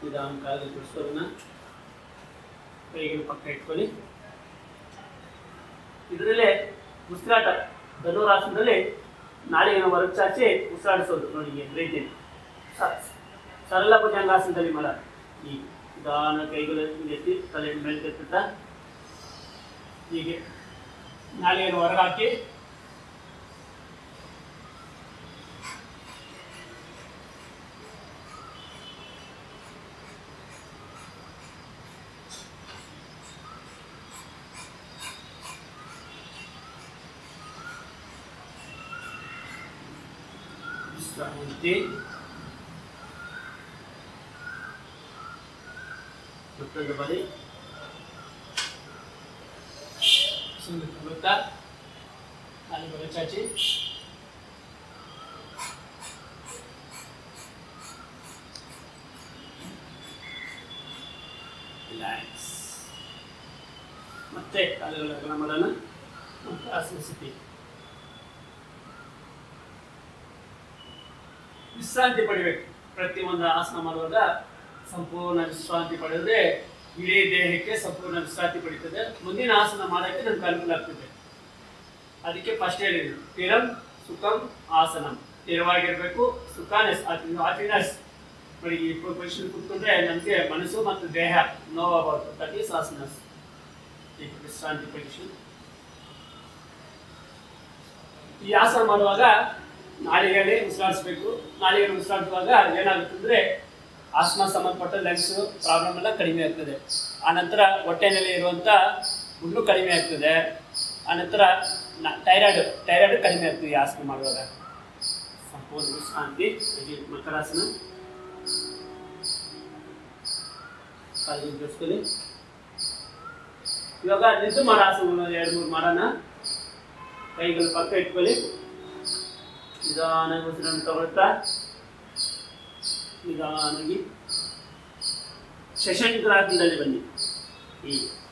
ನಿಧಾನ ಕಾಲಿಗೆ ಬಿಡಿಸೋದನ್ನ ಕೈಗೆ ಪಕ್ಕ ಇಟ್ಕೊಳ್ಳಿ ಇದರಲ್ಲೇ ಉಸಿರಾಟ ಧನುರಾಸನದಲ್ಲಿ ನಾಳೆಯನ್ನು ಹೊರಗೆ ಚಾಚಿ ಉಸಿರಾಡಿಸೋದು ನೋಡಿ ಈಗ ರೀತಿಯಲ್ಲಿ ಸರಳ ಭುಜಂಗಾಸನದಲ್ಲಿ ಮರ ಈ ನಿಧಾನ ಕೈಗಳು ಎತ್ತಿ ತಲೆ ಮೇಲೆ ಕೆತ್ತುತ್ತಾ ಹೀಗೆ ನಾಳೆಯನ್ನು ಹೊರಗೆ ಹಾಕಿ ವಿಶ್ರಾಂತಿ ಮತ್ತೊಂದು ಬಾರಿ ಸುಮ್ಮನೆ ತಗೊಳ್ತಾ ಅಲ್ಲಿ ಬರ ಚಾಚಿ ರಿಲ್ಯಾಕ್ಸ್ ಮತ್ತೆ ಕಾಲುಗಳ ಅಗಲ ಮಾಡೋಣ ಮತ್ತೆ ಆಸನ ಸ್ಥಿತಿ ವಿಶ್ರಾಂತಿ ಪಡಿಬೇಕು ಪ್ರತಿಯೊಂದು ಆಸನ ಮಾಡುವಾಗ ಸಂಪೂರ್ಣ ವಿಶ್ರಾಂತಿ ಪಡೆದ್ರೆ ಇಡೀ ದೇಹಕ್ಕೆ ಸಂಪೂರ್ಣ ವಿಶ್ರಾಂತಿ ಪಡೀತದೆ ಮುಂದಿನ ಆಸನ ಮಾಡೋಕ್ಕೆ ನಮ್ಗೆ ಅನುಕೂಲ ಆಗ್ತದೆ ಅದಕ್ಕೆ ಫಸ್ಟ್ ಹೇಳಿದ್ರು ಸ್ಥಿರಂ ಸುಖಂ ಆಸನಂ ಸ್ಥಿರವಾಗಿರ್ಬೇಕು ಸುಖಾನೆಸ್ ಹ್ಯಾಪಿನೆಸ್ ನೋಡಿ ಈ ಪೊಸಿಷನ್ ಕೂತ್ಕೊಂಡ್ರೆ ನಮಗೆ ಮನಸ್ಸು ಮತ್ತು ದೇಹ ನೋವಾಗಬಾರ್ದು ದಟ್ ಈಸ್ ಆಸನಸ್ ಈ ವಿಶ್ರಾಂತಿ ಪೊಸಿಷನ್ ಈ ಆಸನ ಮಾಡುವಾಗ ನಾಲಿಗೆಯಲ್ಲಿ ಉಸಿರಾಡಿಸ್ಬೇಕು ನಾಲಿಗೆಯಲ್ಲಿ ಉಸಿರಾಡುವಾಗ ಏನಾಗುತ್ತೆ ಅಂದ್ರೆ ಆಸ್ಮಾ ಸಂಬಂಧಪಟ್ಟ ಲಂಗ್ಸ್ ಪ್ರಾಬ್ಲಮ್ ಎಲ್ಲ ಕಡಿಮೆ ಆಗ್ತದೆ ಆನಂತರ ಹೊಟ್ಟೆನಲ್ಲಿ ಇರುವಂಥ ಹುಲ್ಲು ಕಡಿಮೆ ಆಗ್ತದೆ ಆನಂತರ ಥೈರಾಯ್ಡ್ ಥೈರಾಯ್ಡ್ ಕಡಿಮೆ ಆಗ್ತದೆ ಈ ಆಸನ ಮಾಡುವಾಗ ಸಂಪೂರ್ಣ ವಿಶ್ರಾಂತಿ ಹಾಗೆ ಮಕರಾಸನ ಕಾಲಿಗೆ ಜೋಡಿಸ್ಕೊಳ್ಳಿ ಇವಾಗ ನಿಂತು ಮಾಡೋ ಆಸನಗಳು ಎರಡು ಮೂರು ಮಾಡೋಣ ಕೈಗಳು ಪಕ್ಕ ಇಟ್ಕೊಳ್ಳಿ ನಿಧಾನವಾಗಿ ಉಸಿರನ್ನು ತಗೊಳ್ತಾ ನಿಧಾನವಾಗಿ ಶಶಂಕರಾಸನದಲ್ಲಿ ಬನ್ನಿ ಈ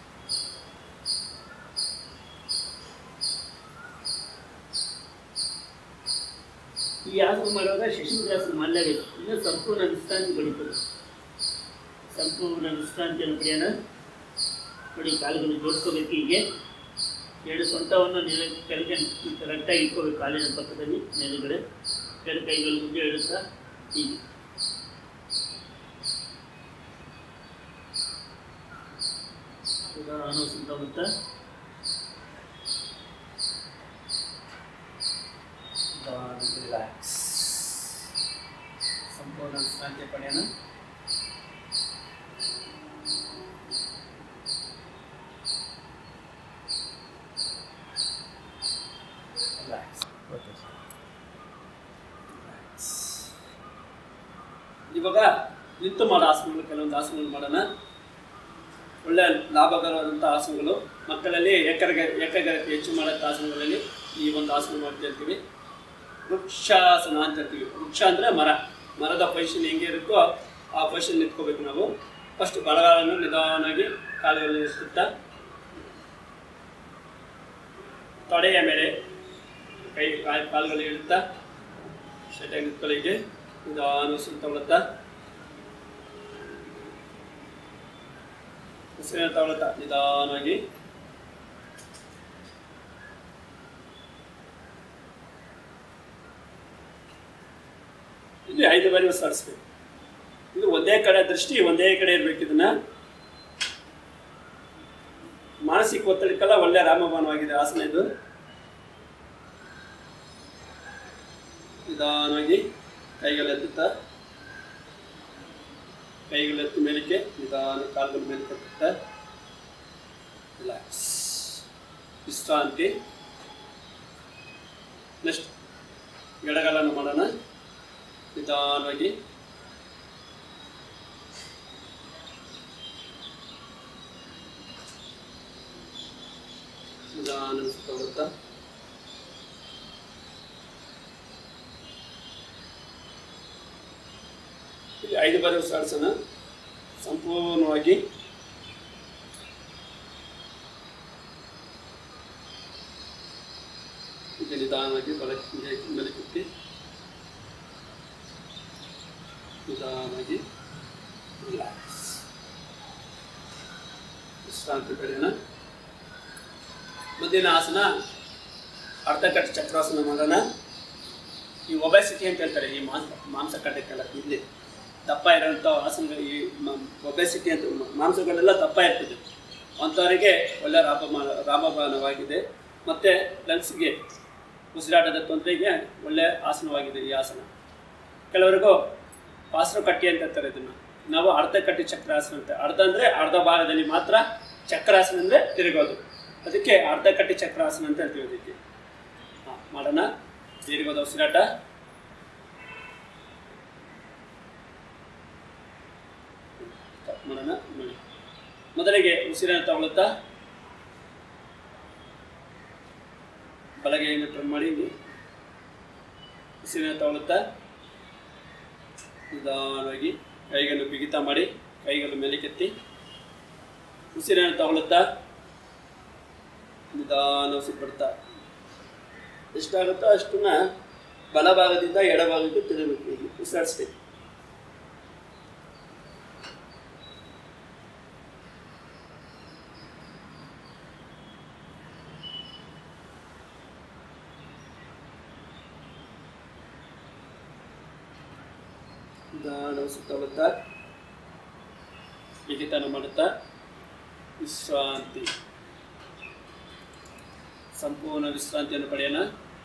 ಈ ಆಸನ ಮಾಡುವಾಗ ಶಶಂಕರಾಸನ ಮಾಡಲೇಬೇಕು ಇನ್ನು ಸಂಪೂರ್ಣ ವಿಶ್ರಾಂತಿ ಪಡಿತದೆ ಸಂಪೂರ್ಣ ವಿಶ್ರಾಂತಿಯನ್ನು ಪಡೆಯೋಣ ನೋಡಿ ಕಾಲುಗಳನ್ನು ಜೋಡಿಸ್ಕೋಬೇಕು ಹೀಗೆ ಎರಡು ಸೊಂಟವನ್ನು ನೆಲ ಕೆಳಗೆ ಕರೆಕ್ಟಾಗಿ ಇಟ್ಕೋಬೇಕು ಕಾಲಿನ ಪಕ್ಕದಲ್ಲಿ ಮೇಲುಗಡೆ ಎರಡು ಕೈಗಳು ಮುಂದೆ ಇಡುತ್ತಾ ಹೀಗೆ ನಿಧಾನ ಸುತ್ತಮುತ್ತ ರಿಲ್ಯಾಕ್ಸ್ ಸಂಪೂರ್ಣ ವಿಶ್ರಾಂತಿ ಪಡೆಯೋಣ ರಿಲ್ಯಾಕ್ಸ್ ಓಕೆ ಸರ್ ಇವಾಗ ನಿಂತು ಮಾಡೋ ಆಸನಗಳು ಕೆಲವೊಂದು ಆಸನಗಳು ಮಾಡೋಣ ಒಳ್ಳೆ ಲಾಭಕರವಾದಂಥ ಆಸನಗಳು ಮಕ್ಕಳಲ್ಲಿ ಏಕರ್ಗ ಏಕಗ್ರತೆ ಹೆಚ್ಚು ಮಾಡೋಂಥ ಆಸನಗಳಲ್ಲಿ ಈ ಒಂದು ಆಸನ ಮಾಡ್ತಾ ಇರ್ತೀವಿ ವೃಕ್ಷಾಸನ ಅಂತ ಇರ್ತೀವಿ ವೃಕ್ಷ ಅಂದರೆ ಮರ ಮರದ ಪೊಸಿಷನ್ ಹೆಂಗೆ ಇರುತ್ತೋ ಆ ಪೊಸಿಷನ್ ನಿಂತ್ಕೋಬೇಕು ನಾವು ಫಸ್ಟ್ ಬಲಗಾಲನ್ನು ನಿಧಾನವಾಗಿ ಕಾಲುಗಳನ್ನು ಇರಿಸುತ್ತಾ ತೊಡೆಯ ಮೇಲೆ ಕೈ ಕಾಲು ಕಾಲುಗಳು ಇಡುತ್ತಾ ಸೆಟಾಗಿ ನಿಂತ್ಕೊಳ್ಳಿಕ್ಕೆ ನಿಧಾನ ಸುತ್ತಮುತ್ತ ಉಸಿರಿನ ತಗೊಳ್ತಾ ನಿಧಾನವಾಗಿ ಇಲ್ಲಿ ಐದು ಬಾರಿ ಉಸಿರಾಡಿಸ್ಬೇಕು ಇದು ಒಂದೇ ಕಡೆ ದೃಷ್ಟಿ ಒಂದೇ ಕಡೆ ಇರ್ಬೇಕು ಇದನ್ನ ಮಾನಸಿಕ ಒತ್ತಡಕ್ಕೆಲ್ಲ ಒಳ್ಳೆ ರಾಮಬಾಣವಾಗಿದೆ ಆಸನ ಇದು ನಿಧಾನವಾಗಿ ಕೈಗಳೆತ್ತುತ್ತಾ ಕೈಗಳೆತ್ತು ಮೇಲಕ್ಕೆ ನಿಧಾನ ಕಾಲುಗಳ ಮೇಲೆ ಕಟ್ಟುತ್ತಾ ರಿಲ್ಯಾಕ್ಸ್ ವಿಶ್ರಾಂತಿ ನೆಕ್ಸ್ಟ್ ಎಡಗಾಲನ್ನು ಮಾಡೋಣ ನಿಧಾನವಾಗಿ ನಿಧಾನ ಸುತ್ತಮುತ್ತ ಇಲ್ಲಿ ಐದು ಬಾರಿ ಉಸಿರಾಡಿಸೋಣ ಸಂಪೂರ್ಣವಾಗಿ ಇದು ನಿಧಾನವಾಗಿ ಬಲಕ್ಕೆ ಮೇಲೆ ಕುತ್ತಿ ನಿಧಾನವಾಗಿ ರಿಲ್ಯಾಕ್ಸ್ ವಿಶ್ರಾಂತಿ ಪಡೆಯೋಣ ಮುಂದಿನ ಆಸನ ಅರ್ಧಕಟ್ಟ ಚಕ್ರಾಸನ ಮಾಡೋಣ ಈ ಒಬೆಸಿಟಿ ಅಂತ ಹೇಳ್ತಾರೆ ಈ ಮಾಂಸ ಮಾಂಸಖಂಡಕ್ಕೆಲ್ಲ ಇಲ್ಲಿ ದಪ್ಪ ಇರೋಂಥ ಆಸನಗಳು ಈ ಒಬೆಸಿಟಿ ಅಂತ ಮಾಂಸಗಳೆಲ್ಲ ದಪ್ಪ ಇರ್ತದೆ ಅಂಥವರಿಗೆ ಒಳ್ಳೆ ರಾಮ ರಾಮಬಾಣವಾಗಿದೆ ಮತ್ತು ಲಂಗ್ಸ್ಗೆ ಉಸಿರಾಟದ ತೊಂದರೆಗೆ ಒಳ್ಳೆ ಆಸನವಾಗಿದೆ ಈ ಆಸನ ಕೆಲವರಿಗೂ ಪಾಸ್ರು ಕಟ್ಟಿ ಅಂತ ಹೇಳ್ತಾರೆ ಇದನ್ನು ನಾವು ಅರ್ಧ ಕಟ್ಟಿ ಚಕ್ರಾಸನ ಅಂತ ಅರ್ಧ ಅಂದರೆ ಅರ್ಧ ಭಾಗದಲ್ಲಿ ಮಾತ್ರ ಚಕ್ರಾಸನ ಅಂದರೆ ತಿರುಗೋದು ಅದಕ್ಕೆ ಅರ್ಧ ಕಟ್ಟಿ ಚಕ್ರಾಸನ ಅಂತ ಹೇಳ್ತೀವಿ ಅದಕ್ಕೆ ಹಾಂ ಮಾಡೋಣ ದೀರ್ಘದ ಉಸಿರಾಟ ಮಾಡೋಣ ನೋಡಿ ಮೊದಲಿಗೆ ಉಸಿರನ್ನು ತಗೊಳ್ಳುತ್ತಾ ಬಲಗೈಯನ್ನು ಟರ್ನ್ ಮಾಡಿ ಇಲ್ಲಿ ಉಸಿರನ್ನು ತಗೊಳ್ಳುತ್ತಾ ನಿಧಾನವಾಗಿ ಕೈಗಳನ್ನು ಬಿಗಿತ ಮಾಡಿ ಕೈಗಳು ಮೇಲಕ್ಕೆತ್ತಿ ಉಸಿರನ್ನು ತಗೊಳ್ಳುತ್ತಾ ನಿಧಾನ ಉಸಿರು ಬಿಡ್ತಾ ಎಷ್ಟಾಗುತ್ತೋ ಅಷ್ಟನ್ನ ಬಲಭಾಗದಿಂದ ಎಡಭಾಗಕ್ಕೆ ತಿರುಗಬೇಕು ಇಲ್ಲಿ ಉಸಿರಾಡಿಸ್ಬೇಕು ನಿಧಾನ ಉಸಿರು ತಗೊಳ್ತಾ ಬಿಗಿತನ ಮಾಡುತ್ತಾ ವಿಶ್ರಾಂತಿ ಸಂಪೂರ್ಣ ವಿಶ್ರಾಂತಿಯನ್ನು ಪಡೆಯೋಣ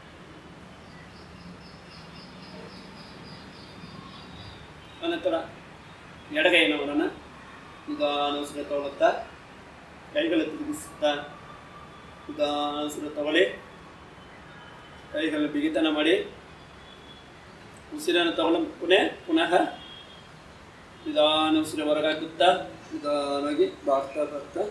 ಅನಂತರ ಎಡಗೈಯನ್ನು ಮಾಡೋಣ ನಿಧಾನ ಉಸಿರು ತಗೊಳ್ಳುತ್ತಾ ಕೈಗಳು ತಿರುಗಿಸುತ್ತಾ ನಿಧಾನ ಉಸಿರು ತಗೊಳ್ಳಿ ಕೈಗಳು ಬಿಗಿತನ ಮಾಡಿ ಉಸಿರನ್ನು ತಗೊಳ್ಳ ಪುನಃ ಪುನಃ ನಿಧಾನ ಉಸಿರು ಹೊರಗಾಕುತ್ತಾ ನಿಧಾನವಾಗಿ ಬಾಗ್ತಾ ಬರ್ತಾ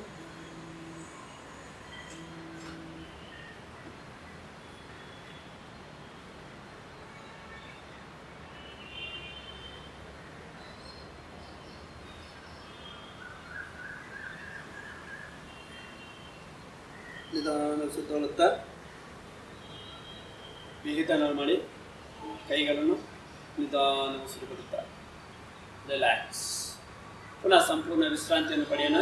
ನಿಧಾನ ಸುತ್ತಳುತ್ತಾ ಬಿಗಿತನ ಮಾಡಿ ಕೈಗಳನ್ನು ನಿಧಾನ ಉಸಿರು ಬಿಡುತ್ತಾ ರಿಲ್ಯಾಕ್ಸ್ ಪುನಃ ಸಂಪೂರ್ಣ ವಿಶ್ರಾಂತಿಯನ್ನು ಪಡೆಯೋಣ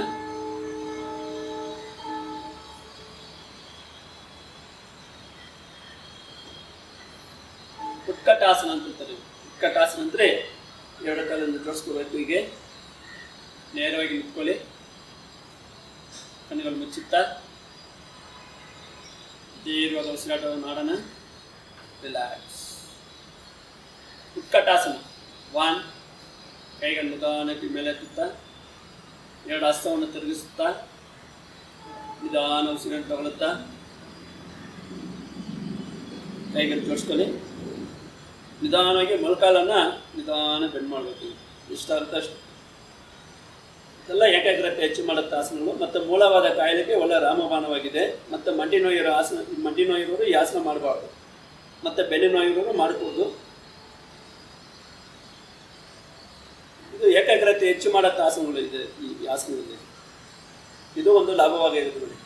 ಉತ್ಕಟಾಸನ ಅಂತ ಅಂತಾರೆ ಉತ್ಕಟಾಸನ ಅಂದರೆ ಎರಡು ಕಾಲನ್ನು ಜೋಡಿಸ್ಕೋಬೇಕು ಹೀಗೆ ನೇರವಾಗಿ ನಿಂತ್ಕೊಳ್ಳಿ ಕಣ್ಣುಗಳು ಮುಚ್ಚುತ್ತಾ ದೀರ್ಘವಾದ ಉಸಿರಾಟವನ್ನು ಮಾಡೋಣ ರಿಲ್ಯಾಕ್ಸ್ ಉತ್ಕಟಾಸನ ಒನ್ ಕೈಗಳು ನಿಧಾನಕ್ಕೆ ಮೇಲೆ ಎತ್ತುತ್ತಾ ಎರಡು ಹಸ್ತವನ್ನು ತಿರುಗಿಸುತ್ತಾ ನಿಧಾನ ಉಸಿರನ್ನು ತಗೊಳುತ್ತಾ ಕೈಗಳು ಜೋಡಿಸ್ಕೊಳ್ಳಿ ನಿಧಾನವಾಗಿ ಮೊಳಕಾಲನ್ನು ನಿಧಾನ ಬೆಂಡ್ ಮಾಡಬೇಕು ಇಷ್ಟಾಗುತ್ತೆ ಅಷ್ಟು ಎಲ್ಲ ಏಕಾಗ್ರತೆ ಹೆಚ್ಚು ಮಾಡುತ್ತೆ ಆಸನಗಳು ಮತ್ತು ಮೂಲವಾದ ಕಾಯಿಲೆಗೆ ಒಳ್ಳೆ ರಾಮಬಾಣವಾಗಿದೆ ಮತ್ತು ಮಂಡಿ ನೋಯಿರೋ ಆಸನ ಮಂಡಿ ನೋಯಿರೋರು ಈ ಆಸನ ಮಾಡಬಾರ್ದು ಮತ್ತು ಬೆನ್ನು ನೋಯಿರೋರು ಮಾಡ್ಬೋದು ಇದು ಏಕಾಗ್ರತೆ ಹೆಚ್ಚು ಮಾಡುತ್ತೆ ಆಸನಗಳು ಇದೆ ಈ ಆಸನದಲ್ಲಿ ಇದು ಒಂದು ಲಾಭವಾಗಿರುತ್ತೆ ನೋಡಿ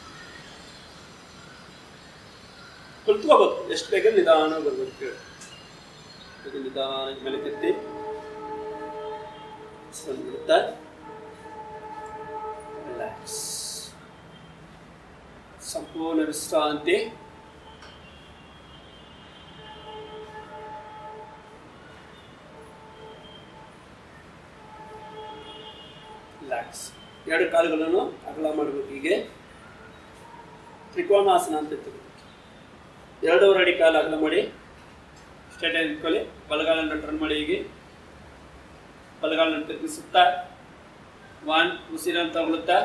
ಕುಳಿತುಕೋಬೇಕು ಎಷ್ಟು ಬೇಗ ನಿಧಾನ ಬರ್ಬೇಕು ಕೇಳಿ ಇದು ನಿಧಾನ ಮೇಲೆ ಕೆತ್ತಿ ಬಿಡುತ್ತಾ ರಿಲ್ಯಾಕ್ಸ್ ಸಂಪೂರ್ಣ ವಿಶ್ರಾಂತಿ ರಿಲ್ಯಾಕ್ಸ್ ಎರಡು ಕಾಲುಗಳನ್ನು ಅಗಲ ಮಾಡಬೇಕು ಹೀಗೆ ತ್ರಿಕೋಣಾಸನ ಅಂತ ಇರ್ತದೆ ಎರಡೂವರೆ ಅಡಿ ಕಾಲು ಅಗಲ ಮಾಡಿ ಸ್ಟ್ರೇಟ್ ಆಗಿ ಇಟ್ಕೊಳ್ಳಿ ಬಲಗಾಲನ್ನು ಟರ್ನ್ ಮಾಡಿ ಹೀಗೆ ಬಲಗಾಲನ್ನು ತಿರುಗಿಸುತ್ತಾ ಒನ್ ಉಸಿರನ್ನು ತಗೊಳುತ್ತಾ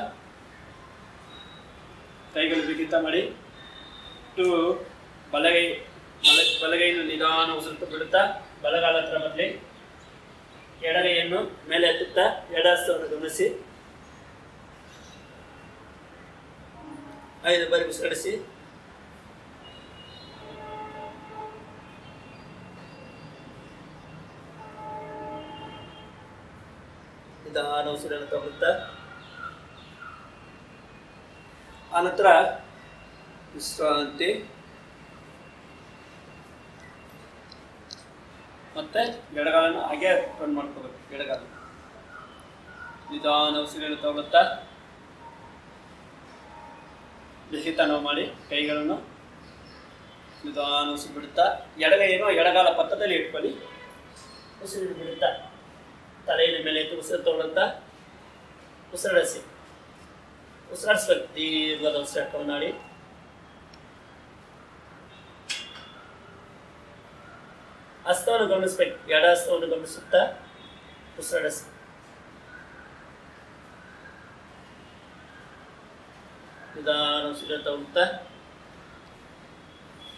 ಕೈಗಳು ಬಿಗಿತ ಮಾಡಿ ಟೂ ಬಲಗೈ ಬಲ ಬಲಗೈಯನ್ನು ನಿಧಾನ ಉಸಿರು ಬಿಡುತ್ತಾ ಬಲಗಾಲ ಹತ್ರ ಬರಲಿ ಎಡಗೈಯನ್ನು ಮೇಲೆ ಎತ್ತುತ್ತಾ ಎಡ ಹಸ್ತವನ್ನು ಗಮನಿಸಿ ಐದು ಬಾರಿ ಉಸಿರಾಡಿಸಿ ನಿಧಾನ ಉಸಿರನ್ನು ತಗೊಳುತ್ತಾ ಆನಂತರ ವಿಶ್ರಾಂತಿ ಮತ್ತೆ ಎಡಗಾಲನ್ನು ಹಾಗೆ ಟರ್ನ್ ಮಾಡ್ಕೋಬೇಕು ಎಡಗಾಲ ನಿಧಾನ ಉಸಿರನ್ನು ತಗೊಳ್ತಾ ಬಿಸಿತನ ಮಾಡಿ ಕೈಗಳನ್ನು ನಿಧಾನ ಉಸಿರು ಬಿಡುತ್ತಾ ಎಡಗೈಯನ್ನು ಎಡಗಾಲ ಪಕ್ಕದಲ್ಲಿ ಇಟ್ಕೊಳ್ಳಿ ಉಸಿರು ಬಿಡುತ್ತಾ ತಲೆಯ ಮೇಲೆ ಎತ್ತು ಉಸಿರು ತಗೊಳ್ಳುತ್ತಾ ಉಸಿರಾಡಿಸಿ ಉಸಿರಾಡಿಸ್ಬೇಕು ದೀರ್ಘದ ಉಸಿರಾಟವನ್ನು ಮಾಡಿ ಹಸ್ತವನ್ನು ಗಮನಿಸ್ಬೇಕು ಎಡ ಹಸ್ತವನ್ನು ಗಮನಿಸುತ್ತಾ ಉಸಿರಾಡಿಸಿ ನಿಧಾನ ಉಸಿರು ತಗೊಳ್ತಾ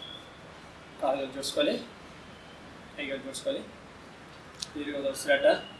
ಕಾಲು ಜೋಡಿಸ್ಕೊಳ್ಳಿ ಕೈಗಳು ಜೋಡಿಸ್ಕೊಳ್ಳಿ ದೀರ್ಘದ ಉಸಿರಾಟ